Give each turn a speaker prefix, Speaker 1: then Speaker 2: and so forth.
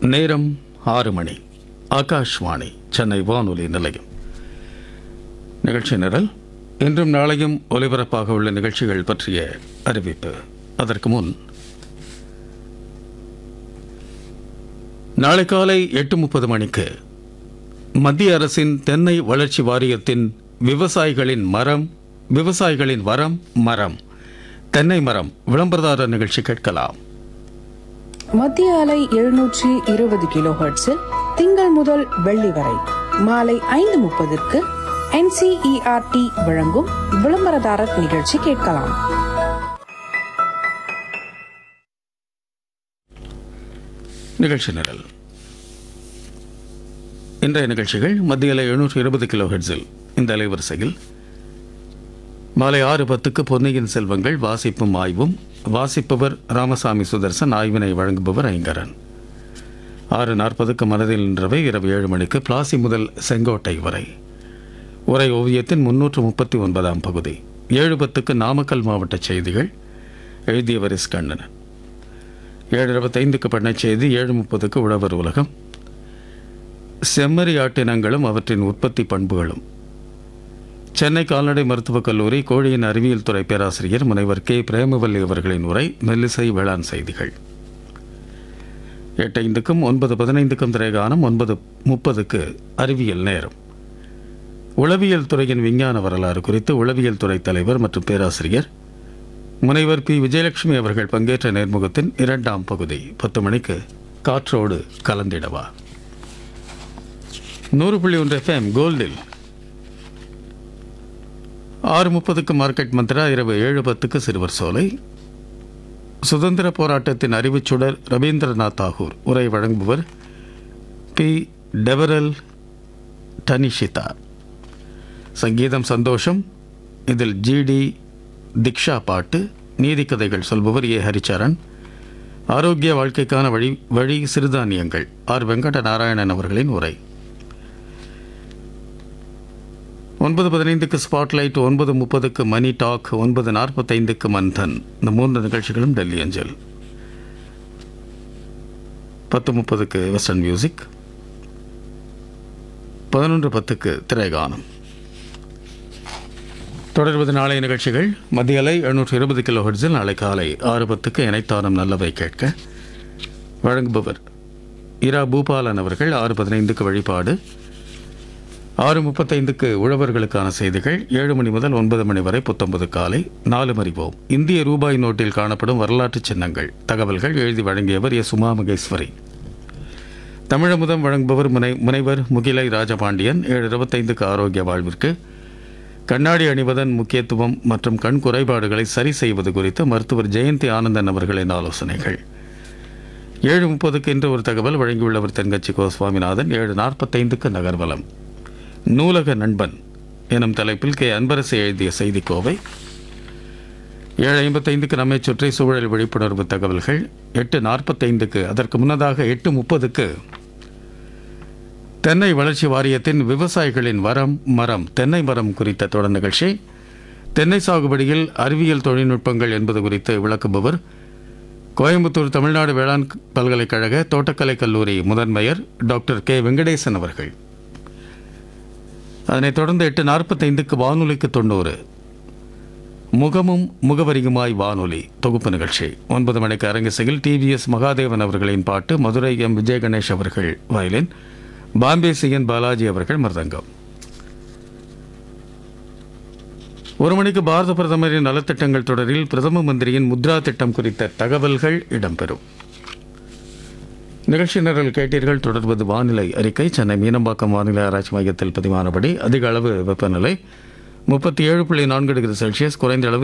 Speaker 1: நேரம் ஆறு மணி ஆகாஷ்வாணி சென்னை வானொலி நிலையம் நிகழ்ச்சி நிரல் இன்றும் நாளையும் ஒலிபரப்பாக உள்ள நிகழ்ச்சிகள் பற்றிய அறிவிப்பு அதற்கு முன் நாளை காலை எட்டு முப்பது மணிக்கு மத்திய அரசின் தென்னை வளர்ச்சி வாரியத்தின் விவசாயிகளின் மரம் விவசாயிகளின் வரம் மரம் தென்னை மரம் விளம்பரதாரர் நிகழ்ச்சி கேட்கலாம்
Speaker 2: மத்திய அலை எழுநூற்றி இருபது கிலோ ஹெர்ட்ஸில் திங்கள் முதல் வெள்ளி வரை மாலை ஐந்து முப்பதற்கு என்சிஇஆர்டி வழங்கும் விளம்பரதாரர் நிகழ்ச்சி கேட்கலாம்
Speaker 1: நிகழ்ச்சி நிரல் இன்றைய நிகழ்ச்சிகள் மத்தியில் எழுநூற்று இருபது கிலோ ஹெட்ஸில் இந்த அலைவரிசையில் மாலை ஆறு பத்துக்கு பொன்னியின் செல்வங்கள் வாசிப்பும் ஆய்வும் வாசிப்பவர் ராமசாமி சுதர்சன் ஆய்வினை வழங்குபவர் ஐங்கரன் ஆறு நாற்பதுக்கு மனதில் நின்றவை இரவு ஏழு மணிக்கு பிளாசி முதல் செங்கோட்டை வரை உரை ஓவியத்தின் முன்னூற்று முப்பத்தி ஒன்பதாம் பகுதி ஏழு பத்துக்கு நாமக்கல் மாவட்ட செய்திகள் எழுதியவர் எஸ் கண்ணன் ஏழு இருபத்தைந்துக்கு பண்ணைச் செய்தி ஏழு முப்பதுக்கு உழவர் உலகம் செம்மறி ஆட்டினங்களும் அவற்றின் உற்பத்தி பண்புகளும் சென்னை கால்நடை மருத்துவக் கல்லூரி கோழியின் அறிவியல் துறை பேராசிரியர் முனைவர் கே பிரேமவல்லி அவர்களின் உரை மெல்லிசை வேளாண் செய்திகள் எட்டு ஐந்துக்கும் ஒன்பது பதினைந்துக்கும் திரைகானம் ஒன்பது முப்பதுக்கு அறிவியல் நேரம் உளவியல் துறையின் விஞ்ஞான வரலாறு குறித்து உளவியல் துறை தலைவர் மற்றும் பேராசிரியர் முனைவர் பி விஜயலட்சுமி அவர்கள் பங்கேற்ற நேர்முகத்தின் இரண்டாம் பகுதி பத்து மணிக்கு காற்றோடு கலந்திடவா நூறு புள்ளி ஒன்று எஃப்எம் கோல்டில் ஆறு முப்பதுக்கு மார்க்கெட் மந்த்ரா இரவு ஏழு பத்துக்கு சிறுவர் சோலை சுதந்திர போராட்டத்தின் அறிவுச்சுடர் ரவீந்திரநாத் தாகூர் உரை வழங்குபவர் பி டெவரல் டனிஷிதா சங்கீதம் சந்தோஷம் இதில் ஜிடி திக்ஷா பாட்டு நீதி கதைகள் சொல்பவர் ஏ ஹரிச்சரன் ஆரோக்கிய வாழ்க்கைக்கான வழி வழி சிறுதானியங்கள் ஆர் வெங்கட நாராயணன் அவர்களின் உரை ஒன்பது பதினைந்துக்கு ஸ்பாட்லைட் ஒன்பது முப்பதுக்கு மணி டாக் ஒன்பது நாற்பத்தைந்துக்கு மந்தன் இந்த மூன்று நிகழ்ச்சிகளும் டெல்லி அஞ்சல் பத்து முப்பதுக்கு வெஸ்டர்ன் மியூசிக் பதினொன்று பத்துக்கு திரைகானம் தொடர்வது நாளைய நிகழ்ச்சிகள் மத்திய அலை எழுநூற்று இருபது கிலோ ஹெர்ட்ஸில் நாளை காலை ஆறு பத்துக்கு இணைத்தானம் நல்லவை கேட்க வழங்குபவர் இரா பூபாலன் அவர்கள் ஆறு பதினைந்துக்கு வழிபாடு ஆறு முப்பத்தைந்துக்கு உழவர்களுக்கான செய்திகள் ஏழு மணி முதல் ஒன்பது மணி வரை புத்தொன்பது காலை நாலு மறிவோம் இந்திய ரூபாய் நோட்டில் காணப்படும் வரலாற்று சின்னங்கள் தகவல்கள் எழுதி வழங்கியவர் எஸ் உமா மகேஸ்வரி தமிழமுதம் வழங்குபவர் முனை முனைவர் முகிலை ராஜபாண்டியன் ஏழு இருபத்தைந்துக்கு ஆரோக்கிய வாழ்விற்கு கண்ணாடி அணிவதன் முக்கியத்துவம் மற்றும் கண் குறைபாடுகளை சரி செய்வது குறித்து மருத்துவர் ஜெயந்தி ஆனந்தன் அவர்களின் ஆலோசனைகள் ஏழு முப்பதுக்கு இன்று ஒரு தகவல் வழங்கியுள்ளவர் தென்கட்சி கோ சுவாமிநாதன் ஏழு நாற்பத்தைந்துக்கு நகர்வலம் நூலக நண்பன் எனும் தலைப்பில் கே அன்பரசு எழுதிய செய்திக்கோவை ஏழு ஐம்பத்தைந்துக்கு நம்மை சுற்றி சூழல் விழிப்புணர்வு தகவல்கள் எட்டு நாற்பத்தைந்துக்கு அதற்கு முன்னதாக எட்டு முப்பதுக்கு தென்னை வளர்ச்சி வாரியத்தின் விவசாயிகளின் வரம் மரம் தென்னை மரம் குறித்த தொடர் நிகழ்ச்சி தென்னை சாகுபடியில் அறிவியல் தொழில்நுட்பங்கள் என்பது குறித்து விளக்குபவர் கோயம்புத்தூர் தமிழ்நாடு வேளாண் பல்கலைக்கழக தோட்டக்கலை கல்லூரி முதன்மையர் டாக்டர் கே வெங்கடேசன் அவர்கள் அதனைத் தொடர்ந்து எட்டு நாற்பத்தைந்துக்கு வானொலிக்கு தொண்ணூறு முகமும் முகவரியுமாய் வானொலி தொகுப்பு நிகழ்ச்சி ஒன்பது மணிக்கு அரங்கிசையில் டிவிஎஸ் மகாதேவன் அவர்களின் பாட்டு மதுரை எம் விஜய் கணேஷ் அவர்கள் வயலின் பாம்பே சிஎன் பாலாஜி அவர்கள் மிருதங்கம் ஒரு மணிக்கு பாரத பிரதமரின் நலத்திட்டங்கள் தொடரில் பிரதம மந்திரியின் முத்ரா திட்டம் குறித்த தகவல்கள் இடம்பெறும் நிகழ்ச்சி நிரல் கேட்டீர்கள் தொடர்வது வானிலை அறிக்கை சென்னை மீனம்பாக்கம் வானிலை ஆராய்ச்சி மையத்தில் பதிவானபடி அதிக அளவு வெப்பநிலை முப்பத்தி ஏழு புள்ளி நான்கு டிகிரி செல்சியஸ் குறைந்த அளவு